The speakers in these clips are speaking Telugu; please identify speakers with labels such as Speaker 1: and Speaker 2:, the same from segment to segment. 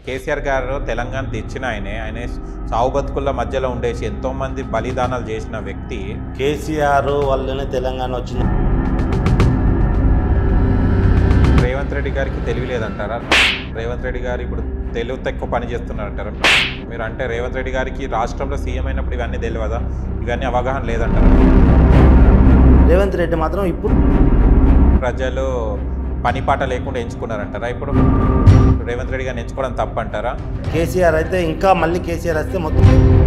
Speaker 1: కేసీఆర్ గారు తెలంగాణ తెచ్చిన ఆయనే ఆయన సావు బతుకుల మధ్యలో ఉండేసి ఎంతో మంది బలిదానాలు చేసిన వ్యక్తి
Speaker 2: కేసీఆర్ వల్లనే తెలంగాణ వచ్చింది
Speaker 1: రేవంత్ రెడ్డి గారికి తెలివి లేదంటారా రేవంత్ రెడ్డి గారు ఇప్పుడు తెలివి తక్కువ పని చేస్తున్నారంటారా మీరు అంటే రేవంత్ రెడ్డి గారికి రాష్ట్రంలో సీఎం అయినప్పుడు ఇవన్నీ తెలియదా ఇవన్నీ అవగాహన లేదంటారా
Speaker 2: రేవంత్ రెడ్డి మాత్రం ఇప్పుడు
Speaker 1: ప్రజలు పని పాట లేకుండా ఎంచుకున్నారంటారా ఇప్పుడు రేవంత్ రెడ్డి గారిని ఎంచుకోవడం తప్పంటారా
Speaker 2: కేసీఆర్ అయితే ఇంకా మళ్ళీ కేసీఆర్ వస్తే మొత్తం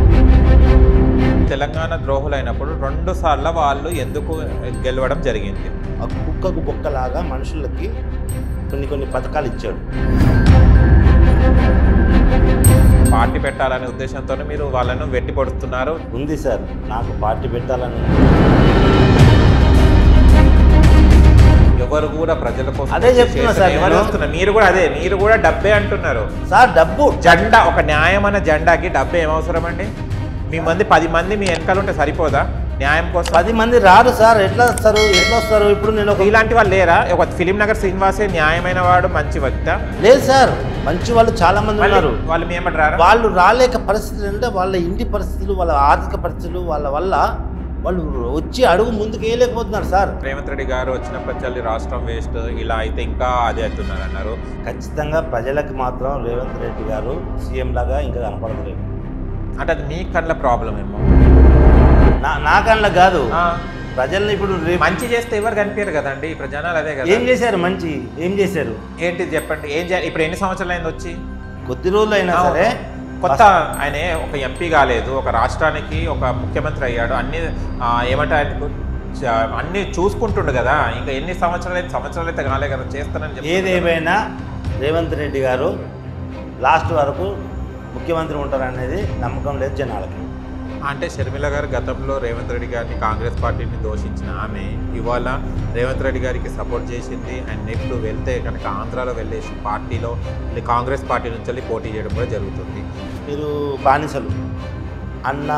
Speaker 1: తెలంగాణ ద్రోహులైనప్పుడు రెండు సార్లు వాళ్ళు ఎందుకు గెలవడం జరిగింది
Speaker 2: ఆ కుక్కకు బొక్కలాగా మనుషులకి కొన్ని కొన్ని పథకాలు ఇచ్చాడు
Speaker 1: పార్టీ పెట్టాలనే ఉద్దేశంతో మీరు వాళ్ళను వెట్టి పొడుస్తున్నారు
Speaker 2: ఉంది సార్ నాకు పార్టీ పెట్టాలని
Speaker 1: ఎవరు కూడా ప్రజల కోసం
Speaker 2: అదే చెప్తున్నా సార్
Speaker 1: ఎవరు
Speaker 2: నేను.
Speaker 1: వస్తున్నారు మీరు కూడా అదే మీరు కూడా డబ్బే అంటున్నారు
Speaker 2: సార్ డబ్బు
Speaker 1: జెండా ఒక న్యాయమైన జెండాకి డబ్బే ఏమవసరం అండి మీ మంది పది మంది మీ వెనకాల ఉంటే సరిపోదా న్యాయం కోసం
Speaker 2: పది మంది రారు సార్ ఎట్లా వస్తారు ఎట్లా వస్తారు ఇప్పుడు నేను ఒక
Speaker 1: ఇలాంటి వాళ్ళు లేరా ఒక ఫిలిం నగర్ శ్రీనివాసే న్యాయమైన వాడు మంచి వ్యక్త
Speaker 2: లేదు సార్ మంచి వాళ్ళు చాలా మంది ఉన్నారు
Speaker 1: వాళ్ళు మీ ఏమంటారా
Speaker 2: వాళ్ళు రాలేక పరిస్థితులు అంటే వాళ్ళ ఇంటి పరిస్థితులు వాళ్ళ ఆర్థిక పరిస్థితులు వాళ్ళ వల్ల వాళ్ళు వచ్చి అడుగు ముందుకు వేయలేకపోతున్నారు సార్
Speaker 1: రేవంత్ రెడ్డి గారు వచ్చినప్పటి నుంచి రాష్ట్రం వేస్ట్ ఇలా అయితే ఇంకా అదే అవుతున్నారు అన్నారు
Speaker 2: ఖచ్చితంగా ప్రజలకు మాత్రం రేవంత్ రెడ్డి గారు సీఎం లాగా ఇంకా కనపడతలేదు
Speaker 1: అంటే అది మీ కళ్ళ ప్రాబ్లం ఏమో
Speaker 2: నా నా కళ్ళ కాదు
Speaker 1: ఆ,
Speaker 2: ప్రజల్ని ఇప్పుడు రేపు
Speaker 1: మంచి చేస్తే ఎవరు కనిపించారు కదండి ఇప్పుడు జనాలు అదే కదా
Speaker 2: ఏం చేశారు మంచి ఏం చేశారు
Speaker 1: ఏంటి చెప్పండి ఏం చేయాలి ఇప్పుడు ఎన్ని సంవత్సరాలు అయింది వచ్చి
Speaker 2: కొద్ది రోజులు అయినా సరే
Speaker 1: కొత్త ఆయన ఒక ఎంపీ కాలేదు ఒక రాష్ట్రానికి ఒక ముఖ్యమంత్రి అయ్యాడు అన్ని ఆ, ఏమంటే ఆయనకు చ- అన్ని చూసుకుంటుండు కదా ఇంకా ఎన్ని సంవత్సరాలు అయితే సంవత్సరాలు అయితే కాలే కదా చేస్తానని చెప్పి
Speaker 2: ఏదేమైనా రేవంత్ రెడ్డి గారు లాస్ట్ వరకు ముఖ్యమంత్రి ఉంటారనేది నమ్మకం లేదు జనాలకి
Speaker 1: అంటే షర్మిల గారు గతంలో రేవంత్ రెడ్డి గారిని కాంగ్రెస్ పార్టీని దోషించిన ఆమె ఇవాళ రేవంత్ రెడ్డి గారికి సపోర్ట్ చేసింది అండ్ నెక్స్ట్ వెళ్తే కనుక ఆంధ్రాలో వెళ్ళేసి పార్టీలో మళ్ళీ కాంగ్రెస్ పార్టీ నుంచి వెళ్ళి పోటీ చేయడం కూడా జరుగుతుంది
Speaker 2: మీరు బానిసలు అన్న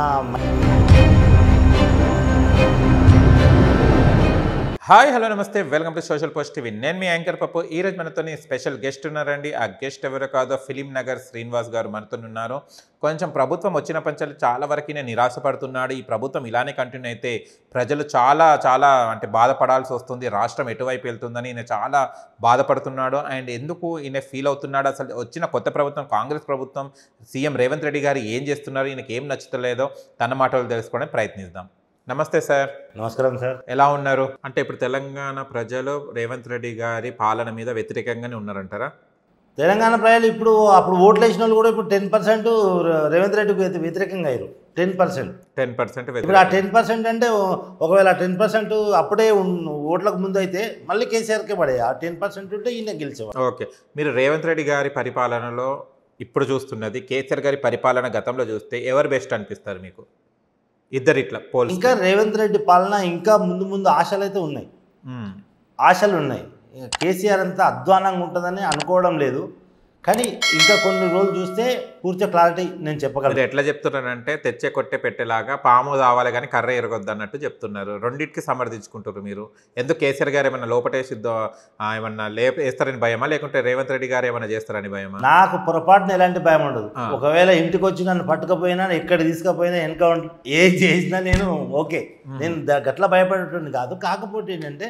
Speaker 1: హాయ్ హలో నమస్తే welcome to Social Post TV నేను మీ యాంకర్ పప్పు ఈ రోజు మనతోని స్పెషల్ గెస్ట్ ఉన్నారండి ఆ గెస్ట్ ఎవరో కాదో ఫిలిం నగర్ శ్రీనివాస్ గారు మనతో ఉన్నారు కొంచెం ప్రభుత్వం వచ్చిన పంచాలు చాలా వరకు నేను నిరాశపడుతున్నాడు ఈ ప్రభుత్వం ఇలానే కంటిన్యూ అయితే ప్రజలు చాలా చాలా అంటే బాధపడాల్సి వస్తుంది రాష్ట్రం ఎటువైపు వెళ్తుందని ఈయన చాలా బాధపడుతున్నాడు అండ్ ఎందుకు ఈయన ఫీల్ అవుతున్నాడు అసలు వచ్చిన కొత్త ప్రభుత్వం కాంగ్రెస్ ప్రభుత్వం సీఎం రేవంత్ రెడ్డి గారు ఏం చేస్తున్నారు ఈయనకి ఏం నచ్చుతలేదో తన మాటలు తెలుసుకోవడానికి ప్రయత్నిద్దాం నమస్తే సార్
Speaker 2: నమస్కారం సార్
Speaker 1: ఎలా ఉన్నారు అంటే ఇప్పుడు తెలంగాణ ప్రజలు రేవంత్ రెడ్డి గారి పాలన మీద వ్యతిరేకంగానే ఉన్నారంటారా
Speaker 2: తెలంగాణ ప్రజలు ఇప్పుడు అప్పుడు ఓట్లు వేసిన వాళ్ళు కూడా ఇప్పుడు టెన్ పర్సెంట్ రేవంత్ రెడ్డికి వ్యతి- వ్యతిరేకంగా అయ్యారు టెన్ పర్సెంట్
Speaker 1: టెన్ పర్సెంట్
Speaker 2: ఇప్పుడు ఆ టెన్ పర్సెంట్ అంటే ఒకవేళ టెన్ పర్సెంట్ అప్పుడే ఉన్- ఓట్లకు ముందు అయితే మళ్ళీ కేసీఆర్కే పడే ఆ టెన్ పర్సెంట్ ఉంటే ఈయన గెలిచేవాడు
Speaker 1: ఓకే మీరు రేవంత్ రెడ్డి గారి పరిపాలనలో ఇప్పుడు చూస్తున్నది కేసీఆర్ గారి పరిపాలన గతంలో చూస్తే ఎవరు బెస్ట్ అనిపిస్తారు మీకు ఇద్దరు ఇట్లా పోల్స్
Speaker 2: ఇంకా రేవంత్ రెడ్డి పాలన ఇంకా ముందు ముందు ఆశలు అయితే ఉన్నాయి ఆశలు ఉన్నాయి కేసీఆర్ అంతా అధ్వానంగా ఉంటుందని అనుకోవడం లేదు కానీ ఇంకా కొన్ని రోజులు చూస్తే పూర్తి క్లారిటీ నేను
Speaker 1: మీరు
Speaker 2: చెప్పగలను
Speaker 1: ఎట్లా చెప్తున్నారంటే తెచ్చే కొట్టే పెట్టేలాగా పాము కావాలి కానీ కర్ర ఎరగొద్దు అన్నట్టు చెప్తున్నారు రెండింటికి సమర్థించుకుంటారు మీరు ఎందుకు కేసీఆర్ గారు ఏమన్నా లోపటేసిద్దో ఆ, ఏమన్నా లేప వేస్తారని భయమా లేకుంటే రేవంత్ రెడ్డి గారు ఏమన్నా చేస్తారని భయమా
Speaker 2: నాకు పొరపాటున ఎలాంటి భయం ఉండదు
Speaker 1: ఆ.
Speaker 2: ఒకవేళ ఇంటికి వచ్చి నన్ను పట్టుకపోయినా ఎక్కడ తీసుకుపోయినా ఎన్కౌంటర్ ఏ చేసినా నేను ఓకే నేను ద- గట్ల భయపడేటువంటి కాదు కాకపోతే ఏంటంటే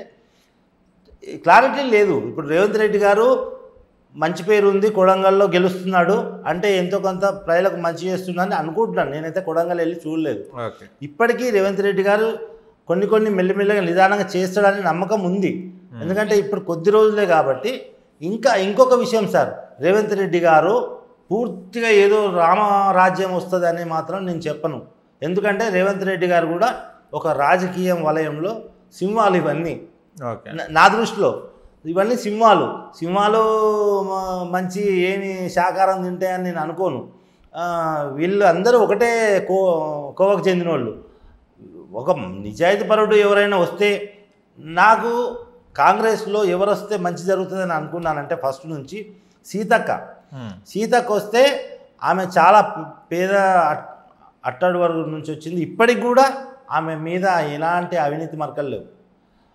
Speaker 2: క్లారిటీ లేదు ఇప్పుడు రేవంత్ రెడ్డి గారు మంచి పేరు ఉంది కొడంగల్లో గెలుస్తున్నాడు అంటే ఎంతో కొంత ప్రజలకు మంచి చేస్తుందని అనుకుంటున్నాను నేనైతే కొడంగల్ వెళ్ళి చూడలేదు
Speaker 1: ఓకే
Speaker 2: ఇప్పటికీ రేవంత్ రెడ్డి గారు కొన్ని కొన్ని మెల్లిమెల్లిగా నిదానంగా చేస్తాడని నమ్మకం ఉంది ఎందుకంటే ఇప్పుడు కొద్ది రోజులే కాబట్టి ఇంకా ఇంకొక విషయం సార్ రేవంత్ రెడ్డి గారు పూర్తిగా ఏదో రామరాజ్యం వస్తుందని మాత్రం నేను చెప్పను ఎందుకంటే రేవంత్ రెడ్డి గారు కూడా ఒక రాజకీయం వలయంలో సింహాలు ఇవన్నీ
Speaker 1: ఓకే
Speaker 2: నా- నా దృష్టిలో ఇవన్నీ సింహాలు సింహాలు మ- మంచి ఏమి శాకారం తింటాయని నేను అనుకోను ఆ, వీళ్ళు అందరూ ఒకటే కో కోవకు చెందిన వాళ్ళు ఒక నిజాయితీపరుడు ఎవరైనా వస్తే నాకు కాంగ్రెస్లో ఎవరు వస్తే మంచి జరుగుతుందని అనుకున్నానంటే ఫస్ట్ నుంచి సీతక్క
Speaker 1: ఉమ్.
Speaker 2: సీతక్క వస్తే ఆమె చాలా పేద అట్- అట్టడి వర్గం నుంచి వచ్చింది ఇప్పటికి కూడా ఆమె మీద ఎలాంటి అవినీతి మరకలు లేవు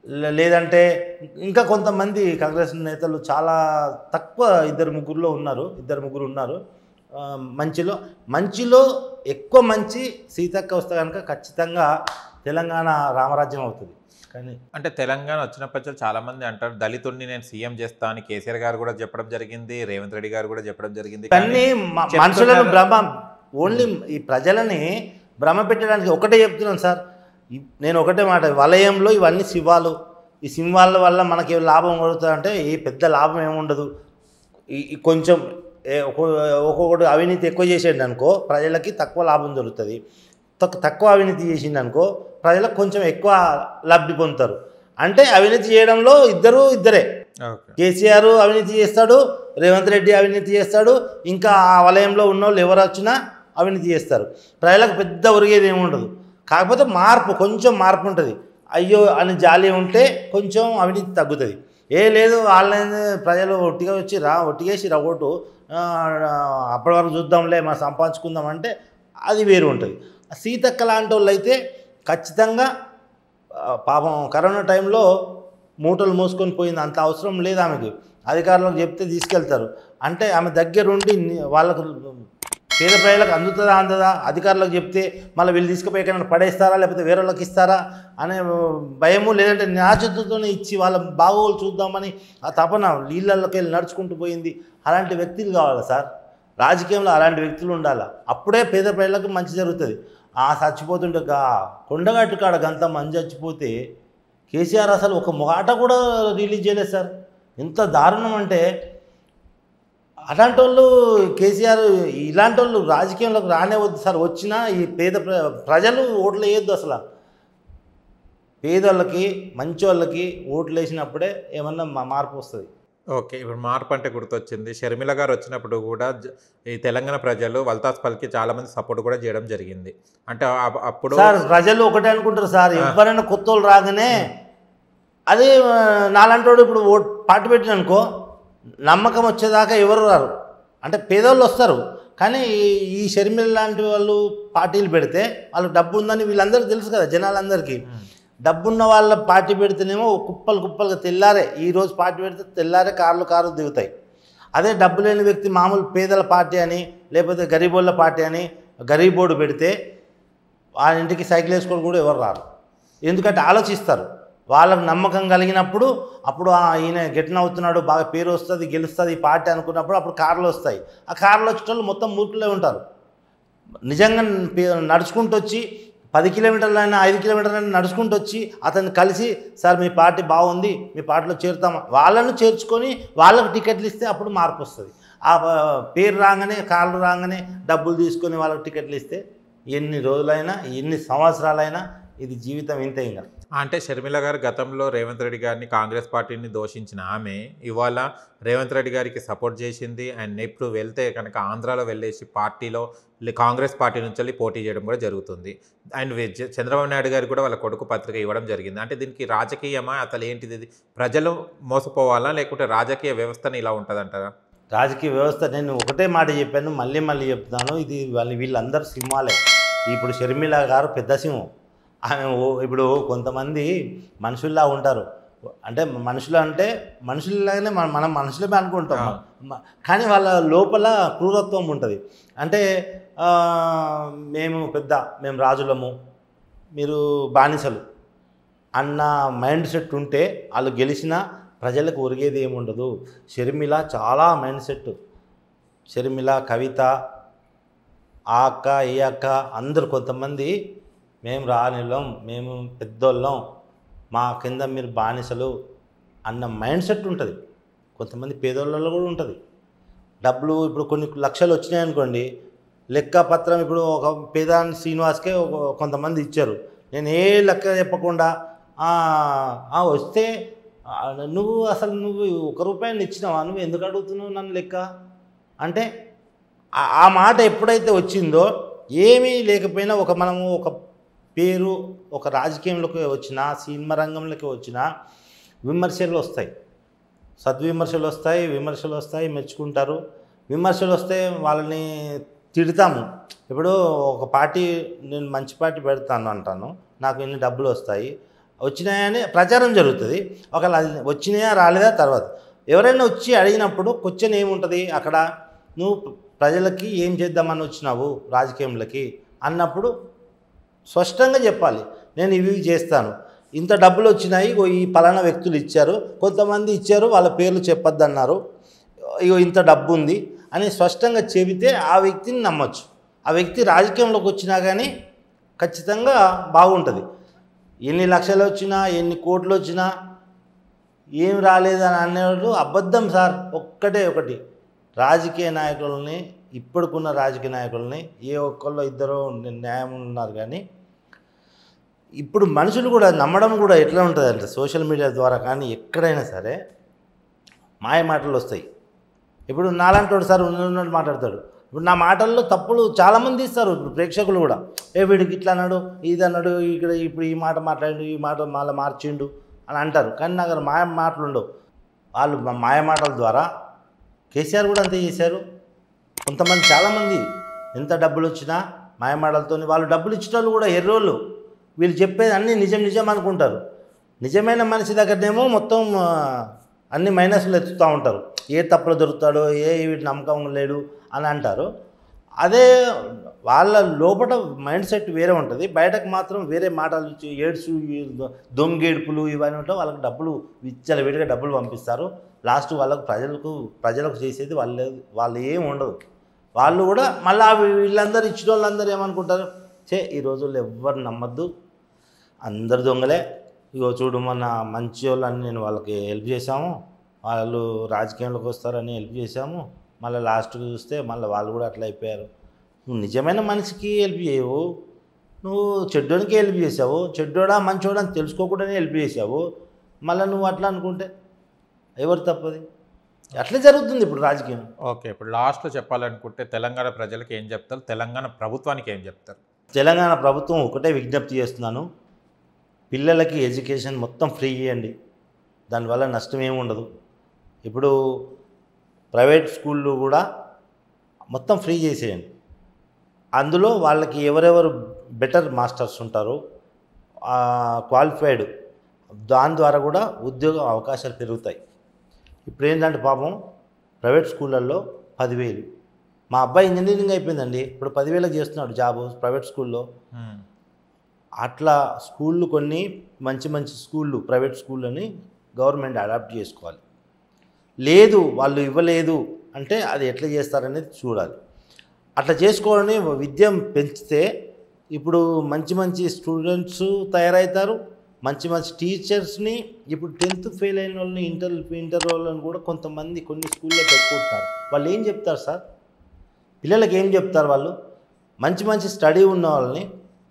Speaker 2: లే- లేదంటే ఇంకా కొంతమంది కాంగ్రెస్ నేతలు చాలా తక్కువ ఇద్దరు ముగ్గురులో ఉన్నారు ఇద్దరు ముగ్గురు ఉన్నారు ఆ, మంచిలో మంచిలో ఎక్కువ మంచి సీతక్క వస్తే కనుక ఖచ్చితంగా తెలంగాణ రామరాజ్యం అవుతుంది కానీ
Speaker 1: అంటే తెలంగాణ వచ్చినప్పటి చాలా మంది అంటారు దళితుడిని నేను సీఎం చేస్తా అని కేసీఆర్ గారు కూడా చెప్పడం జరిగింది రేవంత్ రెడ్డి గారు కూడా చెప్పడం జరిగింది
Speaker 2: ఇవన్నీ మ-
Speaker 1: చెప్తున్నారు.
Speaker 2: మనుషులను భ్రమ ఓన్లీ ఈ ప్రజలని భ్రమ పెట్టడానికి ఒకటే చెప్తున్నాను సార్ ఈ- నేను ఒకటే మాట వలయంలో ఇవన్నీ శివాలు ఈ సింహాల వల్ల మనకి ఏం లాభం కలుగుతుందంటే ఈ పెద్ద లాభం ఏముండదు ఈ ఈ కొంచెం ఏ- ఒక్కో- ఒక్కొక్కటి అవినీతి ఎక్కువ చేసేయండి అనుకో ప్రజలకి తక్కువ లాభం దొరుకుతుంది తక్కు- తక్కువ అవినీతి చేసిండు అనుకో ప్రజలకు కొంచెం ఎక్కువ లబ్ధి పొందుతారు అంటే అవినీతి చేయడంలో ఇద్దరు ఇద్దరే
Speaker 1: ఓకే
Speaker 2: కేసీఆర్ అవినీతి చేస్తాడు రేవంత్ రెడ్డి అవినీతి చేస్తాడు ఇంకా ఆ వలయంలో ఉన్న వాళ్ళు ఎవరు వచ్చినా అవినీతి చేస్తారు ప్రజలకు పెద్ద ఒరిగేది ఏమి ఉండదు కాకపోతే మార్పు కొంచెం మార్పు ఉంటుంది అయ్యో అని జాలి ఉంటే కొంచెం అవినీతి తగ్గుతుంది ఏ లేదు వాళ్ళని ప్రజలు ఒట్టిగా వచ్చి రా ఒట్టిగేసి రవ్వటు అప్పటి వరకు చూద్దాంలే మనం సంపాదించుకుందాం అంటే అది వేరు ఉంటుంది సీతక్క లాంటి వాళ్ళు అయితే ఖచ్చితంగా ఆ, పాపం కరోనా టైంలో మూటలు మోసుకొని పోయింది అంత అవసరం లేదు ఆమెకి అధికారులకు చెప్తే తీసుకెళ్తారు అంటే ఆమె దగ్గరుండి ని- వాళ్ళకు పేద ప్రజలకు అందుతుందా అందదా అధికారులకు చెప్తే మళ్ళీ వీళ్ళు తీసుకుపోయి ఎక్కడైనా పడేస్తారా లేకపోతే వేరే వాళ్ళకి ఇస్తారా అనే భయము లేదంటే న్యాచుతతోనే ఇచ్చి వాళ్ళ బాగోగులు చూద్దామని ఆ తపన నీళ్ళల్లోకి వెళ్ళి నడుచుకుంటూ పోయింది అలాంటి వ్యక్తులు కావాలి సార్ రాజకీయంలో అలాంటి వ్యక్తులు ఉండాలి అప్పుడే పేద ప్రజలకు మంచి జరుగుతుంది ఆ చచ్చిపోతుంటే గా కొండగట్టు కాడ గంత మంది చచ్చిపోతే కేసీఆర్ అసలు ఒక మాట కూడా రిలీజ్ చేయలేదు సార్ ఎంత దారుణం అంటే అలాంటి వాళ్ళు కేసీఆర్ ఇలాంటి వాళ్ళు రాజకీయంలోకి రానే వద్దు సార్ వచ్చినా ఈ పేద ప్ర- ప్రజలు ఓట్లు వేయొద్దు అసలు పేదోళ్ళకి మంచి వాళ్ళకి ఓట్లు వేసినప్పుడే ఏమన్నా మా- మార్పు వస్తుంది
Speaker 1: ఓకే ఇప్పుడు మార్పు అంటే గుర్తొచ్చింది షర్మిల గారు వచ్చినప్పుడు కూడా జ- ఈ తెలంగాణ ప్రజలు వల్తాస్ పల్కి చాలా మంది సపోర్ట్ కూడా చేయడం జరిగింది అంటే ఆ- అప్పుడు
Speaker 2: సార్ ప్రజలు ఒకటే అనుకుంటారు సార్ ఎవరైనా కొత్త వాళ్ళు రాగానే అదే ఆ, నాలంటోడు ఇప్పుడు ఓట్ పార్టీ పెట్టిన అనుకో నమ్మకం వచ్చేదాకా ఎవరు రారు అంటే పేదోళ్ళు వస్తారు కానీ ఈ- ఈ షర్మిల లాంటి వాళ్ళు పార్టీలు పెడితే వాళ్ళకి డబ్బు ఉందని వీళ్ళందరికీ తెలుసు కదా జనాలందరికీ డబ్బున్న వాళ్ళ పార్టీ పెడితేనేమో కుప్పలు కుప్పలుగా తెల్లారే ఈ రోజు పార్టీ పెడితే తెల్లారే కార్లు కార్లు దిగుతాయి అదే డబ్బు లేని వ్యక్తి మామూలు పేదల పార్టీ అని లేకపోతే గరీబోళ్ళ పార్టీ అని గరీబోర్డు పెడితే వాళ్ళ ఇంటికి సైకిల్ వేసుకోవడం కూడా ఎవరు రారు ఎందుకంటే ఆలోచిస్తారు వాళ్ళకు నమ్మకం కలిగినప్పుడు అప్పుడు ఆ ఈయన గెట్టిన అవుతున్నాడు బాగా పేరు వస్తుంది గెలుస్తుంది ఈ పార్టీ అనుకున్నప్పుడు అప్పుడు కార్లు వస్తాయి ఆ కార్లు వచ్చేటోళ్ళు మొత్తం మూర్ఖులే ఉంటారు నిజంగా పే- నడుచుకుంటూ వచ్చి పది కిలోమీటర్లైనా ఐదు కిలోమీటర్లైనా నడుచుకుంటూ వచ్చి అతన్ని కలిసి సార్ మీ పార్టీ బాగుంది మీ పార్టీలో చేరుతామా వాళ్ళను చేర్చుకొని వాళ్ళకు టికెట్లు ఇస్తే అప్పుడు మార్పు వస్తుంది ఆ ఆ, పేరు రాగానే కార్లు రాగానే డబ్బులు తీసుకొని వాళ్ళకి టికెట్లు ఇస్తే ఎన్ని రోజులైనా ఎన్ని సంవత్సరాలైనా ఇది జీవితం ఇంతే ఇంకా
Speaker 1: అంటే షర్మిల గారు గతంలో రేవంత్ రెడ్డి గారిని కాంగ్రెస్ పార్టీని దోషించిన ఆమె ఇవాళ రేవంత్ రెడ్డి గారికి సపోర్ట్ చేసింది అండ్ ఇప్పుడు వెళ్తే కనుక ఆంధ్రాలో వెళ్ళేసి పార్టీలో లే- కాంగ్రెస్ పార్టీ నుంచి వెళ్ళి పోటీ చేయడం కూడా జరుగుతుంది అండ్ వి- జ- చంద్రబాబు నాయుడు గారికి కూడా వాళ్ళ కొడుకు పత్రిక ఇవ్వడం జరిగింది అంటే దీనికి రాజకీయమా అసలు ఏంటిది ఇది ప్రజలు మోసపోవాలా లేకుంటే రాజకీయ వ్యవస్థని ఇలా ఉంటుందంటారా
Speaker 2: రాజకీయ వ్యవస్థ నేను ఒకటే మాట చెప్పాను మళ్ళీ మళ్ళీ చెప్తున్నాను ఇది వాళ్ళ వీళ్ళందరూ సింహాలే ఇప్పుడు షర్మిల గారు పెద్ద సింహం ఆమె ఓ- ఇప్పుడు కొంతమంది మనుషుల్లా ఉంటారు అంటే మనుషులు అంటే మనుషుల్లాగానే మన మనం మనుషులమే అనుకుంటాం మ- కానీ వాళ్ళ లోపల క్రూరత్వం ఉంటుంది అంటే ఆ, మేము పెద్ద మేము రాజులము మీరు బానిసలు అన్న మైండ్ సెట్ ఉంటే వాళ్ళు గెలిచినా ప్రజలకు ఒరిగేది ఏముండదు షర్మిల చాలా మైండ్ సెట్ షర్మిల కవిత ఆ అక్క ఈ అక్క అందరు కొంతమంది మేము రానిళ్ళం మేము పెద్దోళ్ళం మా కింద మీరు బానిసలు అన్న మైండ్ సెట్ ఉంటుంది కొంతమంది పేదోళ్ళలో కూడా ఉంటుంది డబ్బులు ఇప్పుడు కొన్ని లక్షలు వచ్చినాయి అనుకోండి లెక్క పత్రం ఇప్పుడు ఒక పేదాని శ్రీనివాస్కే ఒక కొంతమంది ఇచ్చారు నేను ఏ లెక్క చెప్పకుండా "ఆ, ఆ, వస్తే ఆ, నువ్వు అసలు నువ్వు ఒక రూపాయలు ఇచ్చినావా నువ్వు ఎందుకు అడుగుతున్నావు నన్ను లెక్క అంటే ఆ- ఆ మాట ఎప్పుడైతే వచ్చిందో ఏమీ లేకపోయినా ఒక మనము ఒక పేరు ఒక రాజకీయంలోకి వచ్చినా సినిమా రంగంలోకి వచ్చినా విమర్శలు వస్తాయి సద్విమర్శలు వస్తాయి విమర్శలు వస్తాయి మెచ్చుకుంటారు విమర్శలు వస్తే వాళ్ళని తిడతాము ఇప్పుడు ఒక పార్టీ నేను మంచి పార్టీ పెడతాను అంటాను నాకు ఇన్ని డబ్బులు వస్తాయి వచ్చినాయని ప్రచారం జరుగుతుంది ఒకవేళ అది వచ్చినాయా రాలేదా తర్వాత ఎవరైనా వచ్చి అడిగినప్పుడు క్వశ్చన్ ఏముంటుంది అక్కడ నువ్వు ప్రజలకి ఏం చేద్దామని వచ్చినావు రాజకీయంలోకి అన్నప్పుడు స్పష్టంగా చెప్పాలి నేను ఇవి ఇవి చేస్తాను ఇంత డబ్బులు వచ్చినాయి ఇగో ఈ పలానా వ్యక్తులు ఇచ్చారు కొంతమంది ఇచ్చారు వాళ్ళ పేర్లు చెప్పొద్దన్నారు ఇగో ఇంత డబ్బు ఉంది అని స్పష్టంగా చెబితే ఆ వ్యక్తిని నమ్మొచ్చు ఆ వ్యక్తి రాజకీయంలోకి వచ్చినా కానీ ఖచ్చితంగా బాగుంటుంది ఎన్ని లక్షలు వచ్చినా ఎన్ని కోట్లు వచ్చినా ఏం రాలేదని అనేవాళ్ళు అబద్ధం సార్ ఒక్కటే ఒకటి రాజకీయ నాయకులని ఇప్పటికున్న రాజకీయ నాయకులని ఏ ఒక్కళ్ళు ఇద్దరు న్యాయం ఉన్నారు కానీ ఇప్పుడు మనుషులు కూడా నమ్మడం కూడా ఎట్లా ఉంటుంది అంటే సోషల్ మీడియా ద్వారా కానీ ఎక్కడైనా సరే మాయ మాటలు వస్తాయి ఇప్పుడు నాలాంటి సార్ ఉన్నట్టు మాట్లాడతాడు ఇప్పుడు నా మాటల్లో తప్పులు చాలామంది ఇస్తారు ఇప్పుడు ప్రేక్షకులు కూడా ఏ వీడికి ఇట్లా అన్నాడు ఇది అన్నాడు ఇక్కడ ఇప్పుడు ఈ మాట మాట్లాడిండు ఈ మాట మళ్ళీ మార్చిండు అని అంటారు కానీ నాకు అక్కడ మాయ మాటలు ఉండవు వాళ్ళు మా మాయ మాటల ద్వారా కేసీఆర్ కూడా అంతే చేశారు కొంతమంది చాలామంది ఎంత డబ్బులు వచ్చినా మాయమాటలతో వాళ్ళు డబ్బులు ఇచ్చిన వాళ్ళు కూడా ఎర్రోళ్ళు వీళ్ళు చెప్పేది అన్నీ నిజం నిజం అనుకుంటారు నిజమైన మనిషి దగ్గరనేమో మొత్తం ఆ, అన్ని మైనస్లు ఎత్తుతూ ఉంటారు ఏ తప్పులు దొరుకుతాడో ఏ వీటి నమ్మకం లేడు అని అంటారు అదే వాళ్ళ లోపల మైండ్ సెట్ వేరే ఉంటుంది బయటకు మాత్రం వేరే మాటలు ఇచ్చి ఏడ్సు ఈ దొ- దొంగేడుపులు ఇవన్నీ ఉంటాయి వాళ్ళకి డబ్బులు విచ్చల విడిగా డబ్బులు పంపిస్తారు లాస్ట్ వాళ్ళకు ప్రజలకు ప్రజలకు చేసేది వాళ్ళు వాళ్ళు ఏం ఉండదు వాళ్ళు కూడా మళ్ళీ వీళ్ళందరూ ఇచ్చిన వాళ్ళందరూ ఏమనుకుంటారు చే ఈ రోజుల్లో ఎవ్వరు నమ్మద్దు అందరు దొంగలే ఇగో చూడు మన మంచి వాళ్ళని నేను వాళ్ళకి హెల్ప్ చేశాము వాళ్ళు రాజకీయంలోకి వస్తారని హెల్ప్ చేశాము మళ్ళీ లాస్ట్కి చూస్తే మళ్ళీ వాళ్ళు కూడా అట్లా అయిపోయారు నువ్వు నిజమైన మనిషికి హెల్ప్ చేయవు నువ్వు చెడ్డోనికి హెల్ప్ చేసావు చెడ్డోడా మంచోడా అని తెలుసుకోకుండానే హెల్ప్ చేసావు మళ్ళీ నువ్వు అట్లా అనుకుంటే ఎవరు తప్పది అట్లే జరుగుతుంది ఇప్పుడు రాజకీయం
Speaker 1: ఓకే ఇప్పుడు లాస్ట్లో చెప్పాలనుకుంటే తెలంగాణ ప్రజలకు ఏం చెప్తారు తెలంగాణ ప్రభుత్వానికి ఏం చెప్తారు
Speaker 2: తెలంగాణ ప్రభుత్వం ఒకటే విజ్ఞప్తి చేస్తున్నాను పిల్లలకి ఎడ్యుకేషన్ మొత్తం ఫ్రీ ఇవ్వండి దానివల్ల నష్టం ఏమి ఉండదు ఇప్పుడు ప్రైవేట్ స్కూళ్ళు కూడా మొత్తం ఫ్రీ చేసేయండి అందులో వాళ్ళకి ఎవరెవరు బెటర్ మాస్టర్స్ ఉంటారో క్వాలిఫైడ్ దాని ద్వారా కూడా ఉద్యోగ అవకాశాలు పెరుగుతాయి ఇప్పుడు ఏంటంటే పాపం ప్రైవేట్ స్కూళ్ళల్లో పదివేలు మా అబ్బాయి ఇంజనీరింగ్ అయిపోయిందండి ఇప్పుడు పదివేలకు చేస్తున్నాడు జాబు ప్రైవేట్ స్కూల్లో
Speaker 1: మ్మ్.
Speaker 2: అట్లా స్కూళ్ళు కొన్ని మంచి మంచి స్కూళ్ళు ప్రైవేట్ స్కూళ్ళని గవర్నమెంట్ అడాప్ట్ చేసుకోవాలి లేదు వాళ్ళు ఇవ్వలేదు అంటే అది ఎట్లా చేస్తారనేది చూడాలి అట్లా చేసుకోవాలని విద్య పెంచితే ఇప్పుడు మంచి మంచి స్టూడెంట్స్ తయారవుతారు మంచి మంచి టీచర్స్ని ఇప్పుడు టెన్త్ ఫెయిల్ అయిన వాళ్ళని ఇంటర్ ఇంటర్ వాళ్ళని కూడా కొంతమంది కొన్ని స్కూల్లో పెట్టుకుంటున్నారు వాళ్ళు ఏం చెప్తారు సార్ పిల్లలకి ఏం చెప్తారు వాళ్ళు మంచి మంచి స్టడీ ఉన్న వాళ్ళని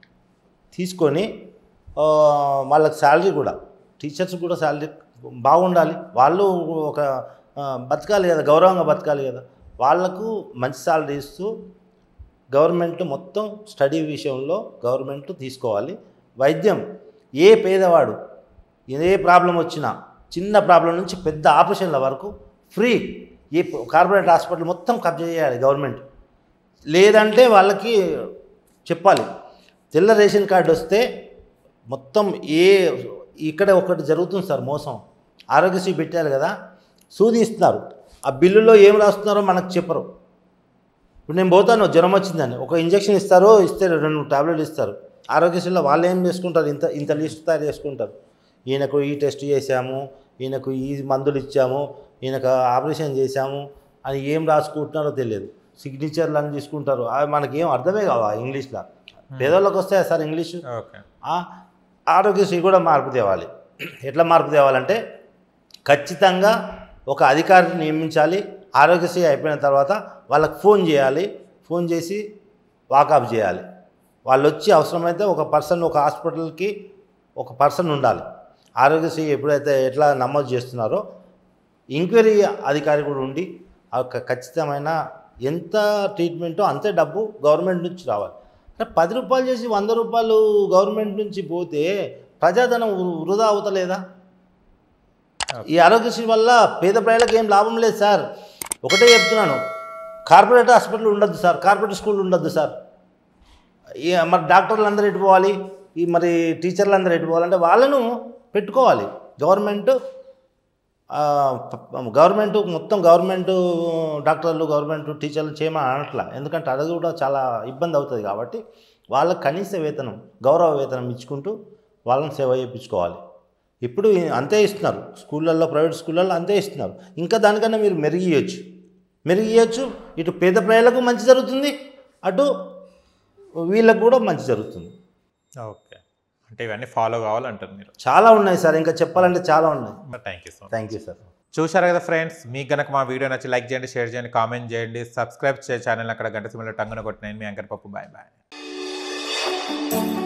Speaker 2: తీసుకొని ఆ, వాళ్ళకి శాలరీ కూడా టీచర్స్ కూడా శాలరీ బాగుండాలి వాళ్ళు ఒక ఆ, బతకాలి కదా గౌరవంగా బతకాలి కదా వాళ్ళకు మంచి శాలరీ ఇస్తూ గవర్నమెంట్ మొత్తం స్టడీ విషయంలో గవర్నమెంట్ తీసుకోవాలి వైద్యం ఏ పేదవాడు ఏ ప్రాబ్లం వచ్చినా చిన్న ప్రాబ్లం నుంచి పెద్ద ఆపరేషన్ల వరకు ఫ్రీ ఏ కార్పొరేట్ హాస్పిటల్ మొత్తం కబ్జా చేయాలి గవర్నమెంట్ లేదంటే వాళ్ళకి చెప్పాలి తెల్ల రేషన్ కార్డు వస్తే మొత్తం ఏ ఇక్కడ ఒకటి జరుగుతుంది సార్ మోసం ఆరోగ్యశ్రీ పెట్టారు కదా సూది ఇస్తున్నారు ఆ బిల్లులో ఏం రాస్తున్నారో మనకు చెప్పరు ఇప్పుడు నేను పోతాను జ్వరం వచ్చిందని ఒక ఇంజక్షన్ ఇస్తారు ఇస్తే రెండు టాబ్లెట్లు ఇస్తారు ఆరోగ్యశ్రీలో వాళ్ళు ఏం చేసుకుంటారు ఇంత ఇంత లిస్ట్ తయారు చేసుకుంటారు ఈయనకు ఈ టెస్ట్ చేశాము ఈయనకు ఈ మందులు ఇచ్చాము ఈయనకు ఆపరేషన్ చేశాము అని ఏం రాసుకుంటున్నారో తెలియదు సిగ్నేచర్లు అని తీసుకుంటారు అవి మనకేం అర్థమే కావా ఇంగ్లీష్లో పేదోళ్ళకి వస్తాయా సార్ ఇంగ్లీషు
Speaker 1: ఓకే
Speaker 2: ఆ, ఆరోగ్యశ్రీ కూడా మార్పు తేవాలి ఎట్లా మార్పు తేవాలంటే ఖచ్చితంగా ఒక అధికారిని నియమించాలి ఆరోగ్యశ్రీ అయిపోయిన తర్వాత వాళ్ళకి ఫోన్ చేయాలి ఫోన్ చేసి వాకప్ చేయాలి వాళ్ళు వచ్చి అవసరమైతే ఒక పర్సన్ ఒక హాస్పిటల్కి ఒక పర్సన్ ఉండాలి ఆరోగ్యశ్రీ ఎప్పుడైతే ఎట్లా నమోదు చేస్తున్నారో ఎంక్వైరీ అధికారి కూడా ఉండి ఆ యొక్క ఖచ్చితమైన ఎంత ట్రీట్మెంటో అంతే డబ్బు గవర్నమెంట్ నుంచి రావాలి అంటే పది రూపాయలు చేసి వంద రూపాయలు గవర్నమెంట్ నుంచి పోతే ప్రజాధనం వృ- వృధా అవుతలేదా ఈ ఆరోగ్యశ్రీ వల్ల పేద ప్రజలకు ఏం లాభం లేదు సార్ ఒకటే చెప్తున్నాను కార్పొరేట్ హాస్పిటల్ ఉండొద్దు సార్ కార్పొరేట్ స్కూల్ ఉండొద్దు సార్ ఈ మరి డాక్టర్లు అందరూ ఎటు పోవాలి ఈ మరి టీచర్లు అందరూ ఎటు పోవాలంటే వాళ్ళను పెట్టుకోవాలి గవర్నమెంట్ ఆ, ప- గవర్నమెంట్ మొత్తం గవర్నమెంట్ డాక్టర్లు గవర్నమెంట్ టీచర్లు చేయమని అనట్లా ఎందుకంటే అది కూడా చాలా ఇబ్బంది అవుతుంది కాబట్టి వాళ్ళకి కనీస వేతనం గౌరవ వేతనం ఇచ్చుకుంటూ వాళ్ళని సేవ చేయించుకోవాలి ఇప్పుడు అంతే ఇస్తున్నారు స్కూళ్ళల్లో ప్రైవేట్ స్కూళ్ళల్లో అంతే ఇస్తున్నారు ఇంకా దానికన్నా మీరు మెరుగియచ్చు మెరుగియచ్చు ఇటు పేద ప్రజలకు మంచి జరుగుతుంది అటు వీళ్ళకు కూడా మంచి జరుగుతుంది
Speaker 1: ఓకే అంటే ఇవన్నీ ఫాలో కావాలంటారు మీరు
Speaker 2: చాలా ఉన్నాయి సార్ ఇంకా చెప్పాలంటే చాలా ఉన్నాయి
Speaker 1: thank you so much
Speaker 2: thank you sir
Speaker 1: చూశారు కదా ఫ్రెండ్స్ మీకు గనక మా వీడియో నచ్చి లైక్ చేయండి షేర్ చేయండి కామెంట్ చేయండి సబ్స్క్రైబ్ చేయ ఛానల్ అక్కడ గంట సిమ్లో టంగున కొట్టినాయి మీ అంకర్ పప్పు బాయ్ బాయ్